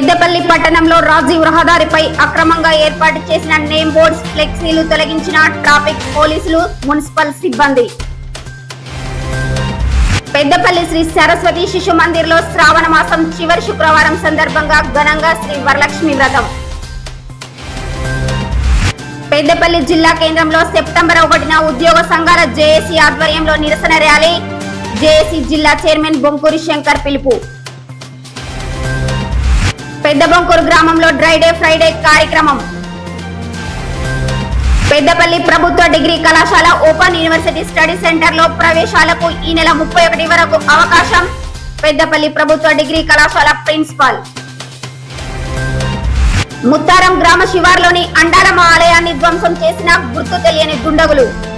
పెద్దపల్లి పట్టణంలో రాజీవ్ రహదారిపై అక్రమంగా ఏర్పాటు చేసిన నేమ్ బోర్డ్స్ ఫ్లెక్సీలు తొలగించిన ట్రాఫిక్ పోలీసులు మున్సిపల్ సిబ్బంది పెద్దపల్లి శ్రీ సరస్వతి శిశు మందిర్లో శ్రావణ మాసం చివరి శుక్రవారం సందర్భంగా ఘనంగా శ్రీ వరలక్ష్మి వ్రతం పెద్దపల్లి జిల్లా కేంద్రంలో సెప్టెంబర్ ఒకటిన ఉద్యోగ సంఘాల జేఏసీ ఆధ్వర్యంలో నిరసన ర్యాలీ జేఏసీ జిల్లా చైర్మన్ బొంకూరి శంకర్ పిలుపు పెద్ద బొంకూరు గ్రామంలో డ్రై డే ఫ్రైడే కార్యక్రమం పెద్దపల్లి ప్రభుత్వ డిగ్రీ కళాశాల ఓపెన్ యూనివర్సిటీ స్టడీ సెంటర్ లో ప్రవేశాలకు ఈ నెల ముప్పై ఒకటి వరకు అవకాశం పెద్దపల్లి ప్రభుత్వ డిగ్రీ కళాశాల ప్రిన్సిపాల్ ముత్తారం గ్రామ శివార్లోని అండారమ్మ ఆలయాన్ని ధ్వంసం చేసిన గుర్తు తెలియని దుండగులు